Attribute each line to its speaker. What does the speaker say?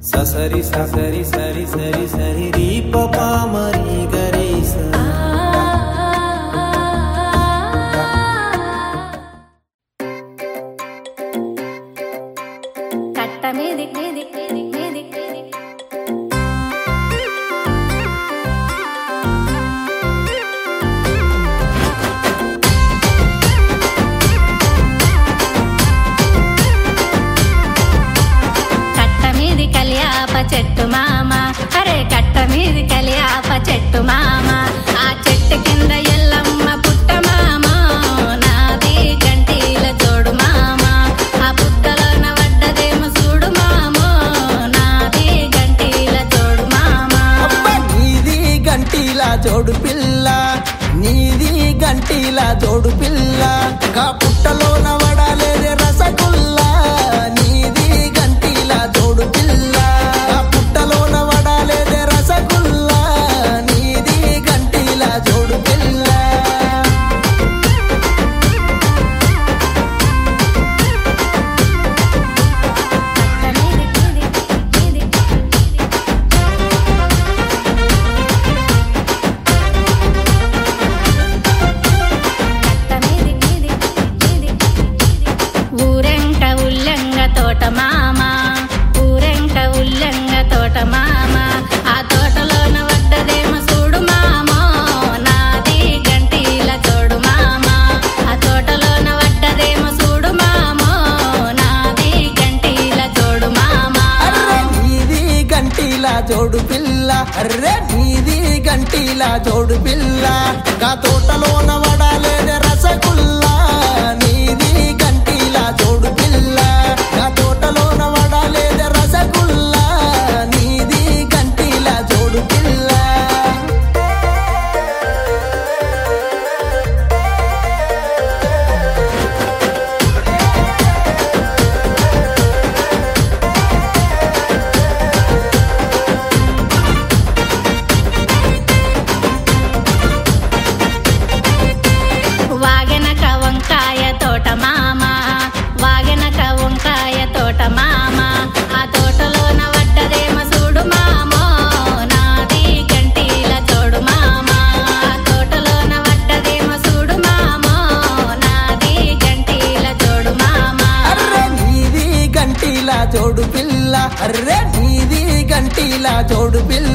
Speaker 1: ససరి ససరి సరి సరి సరి రీ పపా మరి గరి స
Speaker 2: కట్ట మీది మీది మీది మీది మీది కట్ట మీది కలియాప చెట్టు మామ అరే కట్ట మీది కలియాప చెట్టు మామ ఆ చెట్టు కింద ఎల్లమ్మ పుట్ట మామ నాది గంటీల జోడు మామ ఆ పుట్టలోన వడ్డదేమో చూడు మామ నాది గంటీల జోడు మామ
Speaker 3: అబ్బా, నీది గంటీలా జోడు పిల్ల నీది గంటీలా జోడు పిల్ల కా పుట్టలోన వడలేదే రసగుల్లా నీది గంటీలా జోడు పిల్ల కా పుట్టలోన వడలేదే రసగుల్లా నీది గంటీలా జోడు పిల్ల
Speaker 2: కట్ట మీది మీది మీది కట్ట మీది మీది మీది ఊరెంక ఉల్లెంగ తోట మామ ఊరెంక ఉల్లెంగ తోట మామ ఆ తోటలోన వడ్డదేమో చూడు మామ నాది గంటీల తోడు మామ ఆ తోటలోన వడ్డదేమో చూడు మామ నాది గంటీల తోడు మామ
Speaker 3: అర్రే నీది గంటీలా జోడు పిల్ల అర్రే నీది గంటీలా జోడు పిల్ల గా తోటలోన వడలేని రసగుల్లా నీది గంటీలా జోడు పిల్ల గా తోటలోన వడలేని రసగుల్లా నీది గంటీలా జోడు పిల్ల
Speaker 2: వాగెనక వంకాయ తోట మామ వాగెనక వంకాయ తోట మామ ఆ తోటలోన వడ్డదేమ చూడు మామ నాది గంటీల తోడు మామ ఆ తోటలోన వడ్డదేమ చూడు మామ నాది గంటీల తోడు మామ
Speaker 3: అర్రే నీది గంటీలా జోడు పిల్ల అర్రే నీది గంటీలా జోడు పిల్ల